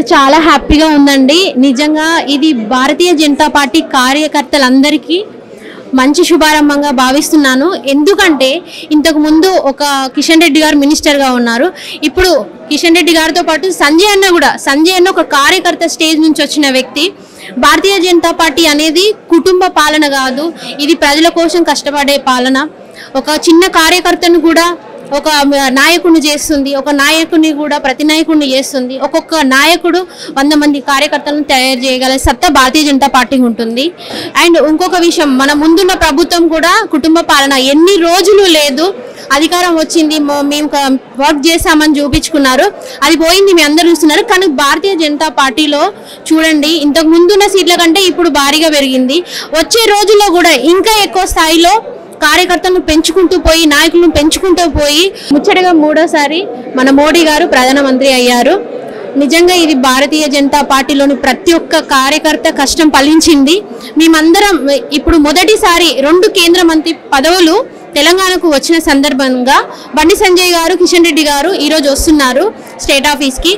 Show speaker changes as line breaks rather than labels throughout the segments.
చాలా హ్యాపీగా ఉందండి నిజంగా ఇది భారతీయ జనతా పార్టీ కార్యకర్తలందరికీ మంచి శుభారంభంగా భావిస్తున్నాను ఎందుకంటే ఇంతకు ముందు ఒక కిషన్ రెడ్డి గారు మినిస్టర్గా ఉన్నారు ఇప్పుడు కిషన్ రెడ్డి గారితో పాటు సంజయ్ అన్న కూడా సంజయ్ అన్న ఒక కార్యకర్త స్టేజ్ నుంచి వచ్చిన వ్యక్తి భారతీయ జనతా పార్టీ అనేది కుటుంబ పాలన కాదు ఇది ప్రజల కోసం కష్టపడే పాలన ఒక చిన్న కార్యకర్తను కూడా ఒక నాయకుడిని చేస్తుంది ఒక నాయకుడిని కూడా ప్రతి నాయకుడిని చేస్తుంది ఒక్కొక్క నాయకుడు వంద మంది కార్యకర్తలను తయారు చేయగల సత్తా భారతీయ జనతా పార్టీకి ఉంటుంది అండ్ ఇంకొక విషయం మన ముందున్న ప్రభుత్వం కూడా కుటుంబ పాలన ఎన్ని రోజులు లేదు అధికారం వచ్చింది మ- మేము క- వర్క్ చేశామని చూపించుకున్నారు అది పోయింది మీ అందరూ చూస్తున్నారు కానీ భారతీయ జనతా పార్టీలో చూడండి ఇంతకు ముందున్న సీట్ల కంటే ఇప్పుడు భారీగా పెరిగింది వచ్చే రోజుల్లో కూడా ఇంకా ఎక్కువ స్థాయిలో కార్యకర్తలను పెంచుకుంటూ పోయి నాయకులను పెంచుకుంటూ పోయి ముచ్చటగా మూడోసారి మన మోడీ గారు ప్రధానమంత్రి అయ్యారు నిజంగా ఇది భారతీయ జనతా పార్టీలోని ప్రతి ఒక్క కార్యకర్త కష్టం ఫలించింది మేమందరం ఇప్పుడు మొదటిసారి రెండు కేంద్ర మంత్రి పదవులు తెలంగాణకు వచ్చిన సందర్భంగా బండి సంజయ్ గారు కిషన్ రెడ్డి గారు ఈరోజు వస్తున్నారు స్టేట్ ఆఫీస్కి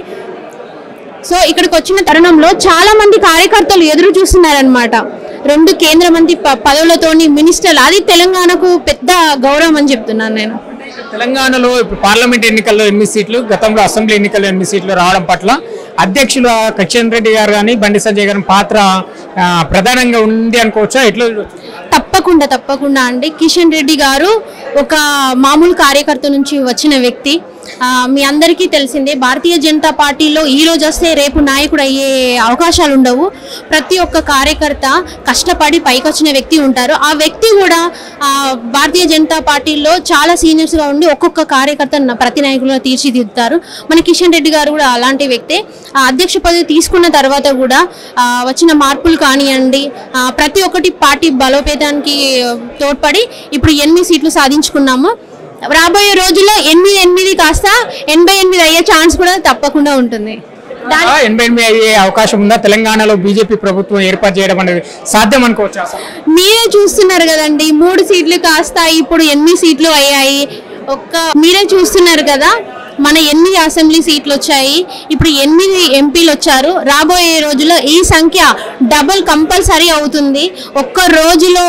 సో ఇక్కడికి వచ్చిన తరుణంలో చాలా మంది కార్యకర్తలు ఎదురు చూస్తున్నారనమాట రెండు కేంద్ర మంత్రి ప- పదవులతోని మినిస్టర్లు అది తెలంగాణకు పెద్ద గౌరవం అని చెప్తున్నాను నేను
తెలంగాణలో ఇప్పుడు పార్లమెంట్ ఎన్నికల్లో ఎనిమిది సీట్లు గతంలో అసెంబ్లీ ఎన్నికల్లో ఎనిమిది సీట్లు రావడం పట్ల అధ్యక్షులు కిషన్ రెడ్డి గారు కానీ బండి సంజయ్ గారి పాత్ర ఆ, ప్రధానంగా ఉంది అనుకోవచ్చా ఎట్లా చూడొచ్చు?
తప్పకుండా తప్పకుండా అండి కిషన్ రెడ్డి గారు ఒక మామూలు కార్యకర్త నుంచి వచ్చిన వ్యక్తి ఆ, మీ అందరికీ తెలిసిందే భారతీయ జనతా పార్టీలో ఈ రోజు వస్తే రేపు నాయకుడు అయ్యే అవకాశాలు ఉండవు ప్రతి ఒక్క కార్యకర్త కష్టపడి పైకొచ్చిన వ్యక్తి ఉంటారు ఆ వ్యక్తి కూడా ఆ, భారతీయ జనతా పార్టీలో చాలా సీనియర్స్గా ఉండి ఒక్కొక్క కార్యకర్త ప్రతి నాయకులుగా తీర్చిదిద్దుతారు మన కిషన్ రెడ్డి గారు కూడా అలాంటి వ్యక్తే ఆ అధ్యక్ష పదవి తీసుకున్న తర్వాత కూడా ఆ, వచ్చిన మార్పులు కానివ్వండి ఆ, ప్రతి ఒక్కటి పార్టీ బలోపేతానికి తోడ్పడి ఇప్పుడు ఎనిమిది సీట్లు సాధించుకున్నాము రాబోయే రోజుల్లో ఎనిమిది ఎనిమిది కాస్త ఎనభై ఎనిమిది అయ్యే ఛాన్స్ కూడా తప్పకుండా ఉంటుంది
ఆ, ఎనభై ఎనిమిది అయ్యే అవకాశం ఉందా తెలంగాణలో బీజేపీ ప్రభుత్వం ఏర్పాటు చేయడం అనేది సాధ్యం అనుకోవచ్చు అసలు
మీరే చూస్తున్నారు కదండి మూడు సీట్లు కాస్త ఇప్పుడు ఎనిమిది సీట్లు అయ్యాయి ఒక్క మీరే చూస్తున్నారు కదా మన ఎనిమిది అసెంబ్లీ సీట్లు వచ్చాయి ఇప్పుడు ఎనిమిది ఎంపీలు వచ్చారు రాబోయే రోజుల్లో ఈ సంఖ్య డబుల్ కంపల్సరీ అవుతుంది ఒక్క రోజులో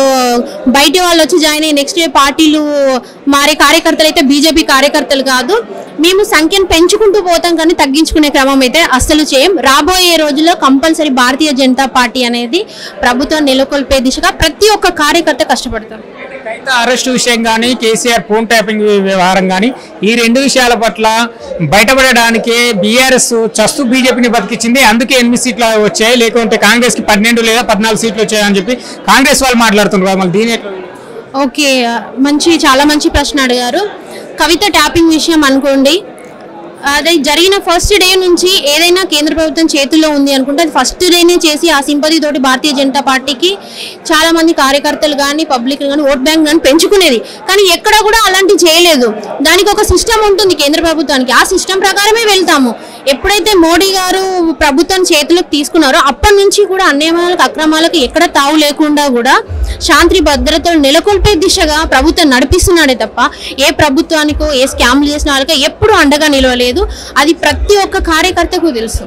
బయట వాళ్ళు వచ్చి జాయిన్ అయ్యి నెక్స్ట్ డే పార్టీలు మారే కార్యకర్తలు అయితే బీజేపీ కార్యకర్తలు కాదు మేము సంఖ్యను పెంచుకుంటూ పోతాం కానీ తగ్గించుకునే క్రమం అయితే అస్సలు చేయం రాబోయే రోజుల్లో కంపల్సరీ భారతీయ జనతా పార్టీ అనేది ప్రభుత్వం నెలకొల్పే దిశగా ప్రతి ఒక్క కార్యకర్త కష్టపడతాం
కవిత అరెస్ట్ విషయం కానీ కేసీఆర్ ఫోన్ ట్యాపింగ్ వ్యవహారం కానీ ఈ రెండు విషయాల పట్ల బయటపడడానికే బీఆర్ఎస్ చస్తు బీజేపీని బతికించింది అందుకే ఎనిమిది సీట్లు వచ్చాయి లేకుంటే కాంగ్రెస్ కి పన్నెండు లేదా పద్నాలుగు సీట్లు వచ్చాయని చెప్పి కాంగ్రెస్ వాళ్ళు మాట్లాడుతున్నారు మళ్ళీ దీని ఎట్లా
ఓకే మంచి చాలా మంచి ప్రశ్న అడిగారు కవిత ట్యాపింగ్ విషయం అనుకోండి అది జరిగిన ఫస్ట్ డే నుంచి ఏదైనా కేంద్ర ప్రభుత్వం చేతుల్లో ఉంది అనుకుంటే అది ఫస్ట్ డేనే చేసి ఆ సింపతి తోటి భారతీయ జనతా పార్టీకి చాలా మంది కార్యకర్తలు కానీ పబ్లిక్ కానీ ఓట్ బ్యాంక్ కానీ పెంచుకునేది కానీ ఎక్కడ కూడా అలాంటి చేయలేదు దానికి ఒక సిస్టమ్ ఉంటుంది కేంద్ర ప్రభుత్వానికి ఆ సిస్టమ్ ప్రకారమే వెళ్తాము ఎప్పుడైతే మోడీ గారు ప్రభుత్వాన్ని చేతిలోకి తీసుకున్నారో అప్పటి నుంచి కూడా అన్యాయాలకు అక్రమాలకు ఎక్కడ తావు లేకుండా కూడా శాంతి భద్రతలు నెలకొల్పే దిశగా ప్రభుత్వం నడిపిస్తున్నాడే తప్ప ఏ ప్రభుత్వానికో ఏ స్కామ్లు చేసిన వాళ్ళకో ఎప్పుడూ అండగా నిలవలేదు అది ప్రతి ఒక్క కార్యకర్తకు తెలుసు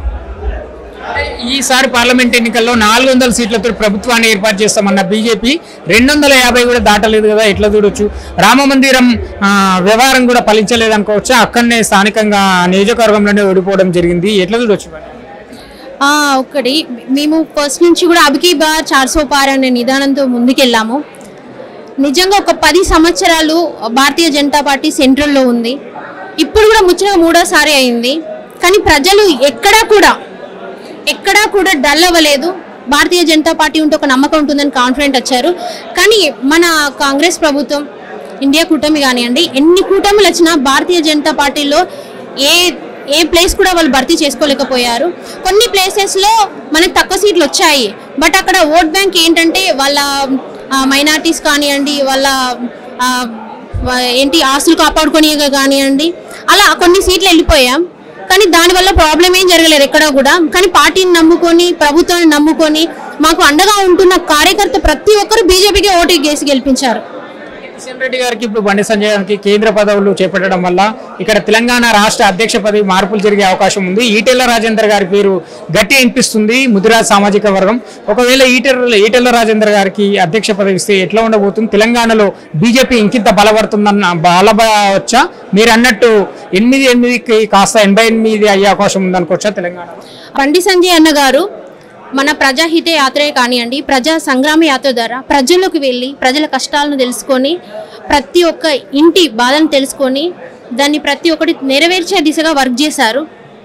ఈసారి పార్లమెంట్ ఎన్నికల్లో నాలుగు వందల సీట్లతో ప్రభుత్వాన్ని ఏర్పాటు చేస్తామన్న బీజేపీ రెండు వందల యాభై కూడా దాటలేదు కదా ఎట్లా చూడొచ్చు రామ మందిరం ఆ, వ్యవహారం కూడా ఫలించలేదు అనుకోవచ్చు అక్కడనే స్థానికంగా నియోజకవర్గంలోనే ఓడిపోవడం జరిగింది ఎట్లా చూడొచ్చు మరి?
ఆ, ఒక్కటి మేము ఫస్ట్ నుంచి కూడా అబికి బార్ చార్సో పార్ అనే నిదానంతో ముందుకెళ్ళాము నిజంగా ఒక పది సంవత్సరాలు భారతీయ జనతా పార్టీ సెంట్రల్లో ఉంది ఇప్పుడు కూడా ముచ్చట మూడోసారి అయింది కానీ ప్రజలు ఎక్కడా కూడా ఎక్కడా కూడా డల్ అవ్వలేదు భారతీయ జనతా పార్టీ ఉంటే ఒక నమ్మకం ఉంటుందని కాన్ఫిడెంట్ వచ్చారు కానీ మన కాంగ్రెస్ ప్రభుత్వం ఇండియా కూటమి కానివ్వండి ఎన్ని కూటమిలు వచ్చినా భారతీయ జనతా పార్టీలో ఏ ఏ ప్లేస్ కూడా వాళ్ళు భర్తీ చేసుకోలేకపోయారు కొన్ని ప్లేసెస్లో మనకు తక్కువ సీట్లు వచ్చాయి బట్ అక్కడ ఓట్ బ్యాంక్ ఏంటంటే వాళ్ళ మైనార్టీస్ కానివ్వండి వాళ్ళ ఆ, వా- ఏంటి ఆస్తులు కాపాడుకొని కానివ్వండి అలా కొన్ని సీట్లు వెళ్ళిపోయాం కానీ దానివల్ల ప్రాబ్లం ఏం జరగలేదు ఎక్కడ కూడా కానీ పార్టీని నమ్ముకొని ప్రభుత్వాన్ని నమ్ముకొని మాకు అండగా ఉంటున్న కార్యకర్త ప్రతి ఒక్కరు బీజేపీకి ఓటు వేసి గెలిపించారు
కిషన్ కిషన్ రెడ్డి గారికి ఇప్పుడు బండి సంజయ్ గారికి కేంద్ర పదవులు చేపట్టడం వల్ల ఇక్కడ తెలంగాణ రాష్ట్ర అధ్యక్ష పదవి మార్పులు జరిగే అవకాశం ఉంది ఈటెల రాజేందర్ గారి పేరు గట్టి వినిపిస్తుంది ముదిరాజ్ సామాజిక వర్గం ఒకవేళ ఈటెల ఈటెల రాజేందర్ గారికి అధ్యక్ష పదవి ఇస్తే ఎట్లా ఉండబోతుంది తెలంగాణలో బీజేపీ ఇంకింత బలపడుతుందన్న బలపడవచ్చా మీరు అన్నట్టు ఎనిమిది ఎనిమిదికి కాస్త ఎనభై ఎనిమిది అయ్యే అవకాశం ఉందనుకోవచ్చా తెలంగాణలో
బండి సంజయ్ అన్న గారు మన ప్రజాహిత యాత్రే కానివ్వండి ప్రజా సంగ్రామ యాత్ర ద్వారా ప్రజల్లోకి వెళ్ళి ప్రజల కష్టాలను తెలుసుకొని ప్రతి ఒక్క ఇంటి బాధను తెలుసుకొని దాన్ని ప్రతి ఒక్కటి నెరవేర్చే దిశగా వర్క్ చేశారు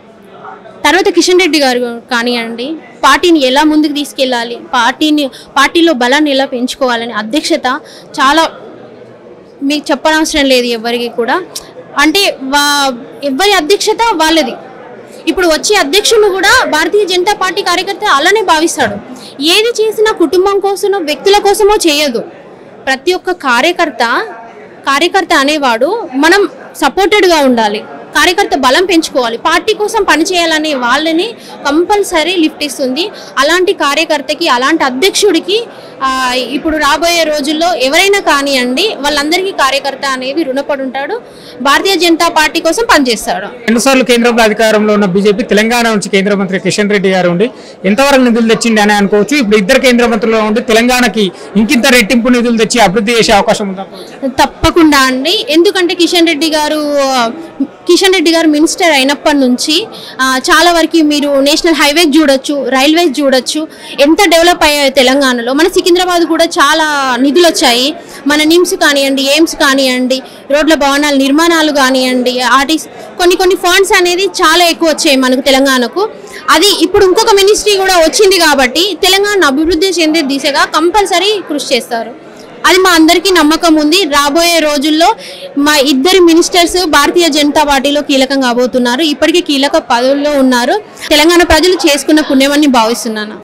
తర్వాత కిషన్ రెడ్డి గారు కానివ్వండి పార్టీని ఎలా ముందుకు తీసుకెళ్ళాలి పార్టీని పార్టీలో బలాన్ని ఎలా పెంచుకోవాలని అధ్యక్షత చాలా మీకు చెప్పనవసరం లేదు ఎవరికి కూడా అంటే వా ఎవరి అధ్యక్షత వాళ్ళది ఇప్పుడు వచ్చే అధ్యక్షులు కూడా భారతీయ జనతా పార్టీ కార్యకర్త అలానే భావిస్తాడు ఏది చేసినా కుటుంబం కోసమో వ్యక్తుల కోసమో చేయదు ప్రతి ఒక్క కార్యకర్త కార్యకర్త అనేవాడు మనం సపోర్టెడ్గా ఉండాలి కార్యకర్త బలం పెంచుకోవాలి పార్టీ కోసం పనిచేయాలనే వాళ్ళని కంపల్సరీ లిఫ్ట్ ఇస్తుంది అలాంటి కార్యకర్తకి అలాంటి అధ్యక్షుడికి ఆ, ఇప్పుడు రాబోయే రోజుల్లో ఎవరైనా కానివ్వండి వాళ్ళందరికీ కార్యకర్త అనేది రుణపడి ఉంటాడు భారతీయ జనతా పార్టీ కోసం పనిచేస్తాడు
రెండుసార్లు కేంద్రంలో అధికారంలో ఉన్న బీజేపీ తెలంగాణ నుంచి కేంద్ర మంత్రి కిషన్ రెడ్డి గారు ఉండి ఎంతవరకు నిధులు తెచ్చింది అని అనుకోవచ్చు ఇప్పుడు ఇద్దరు కేంద్ర మంత్రులు ఉండి తెలంగాణకి ఇంకింత రెట్టింపు నిధులు తెచ్చి అభివృద్ధి చేసే అవకాశం ఉందా
తప్పకుండా అండి ఎందుకంటే కిషన్ రెడ్డి గారు ఆ, కిషన్ రెడ్డి గారు మినిస్టర్ అయినప్పటి నుంచి ఆ, చాలా వరకు మీరు నేషనల్ హైవేస్ చూడొచ్చు రైల్వేస్ చూడొచ్చు ఎంత డెవలప్ అయ్యాయి తెలంగాణలో మన సికింద్రాబాద్ కూడా చాలా నిధులు వచ్చాయి మన నిమ్స్ కానివ్వండి ఎయిమ్స్ కానివ్వండి రోడ్ల భవనాల నిర్మాణాలు కానివ్వండి ఆర్టీస్ కొన్ని కొన్ని ఫండ్స్ అనేది చాలా ఎక్కువ వచ్చాయి మనకు తెలంగాణకు అది ఇప్పుడు ఇంకొక మినిస్ట్రీ కూడా వచ్చింది కాబట్టి తెలంగాణ అభివృద్ధి చెందే దిశగా కంపల్సరీ కృషి చేస్తారు అది మా అందరికీ నమ్మకం ఉంది రాబోయే రోజుల్లో మా ఇద్దరు మినిస్టర్స్ భారతీయ జనతా పార్టీలో కీలకం కాబోతున్నారు ఇప్పటికే కీలక పదవుల్లో ఉన్నారు తెలంగాణ ప్రజలు చేసుకున్న పుణ్యమని భావిస్తున్నాను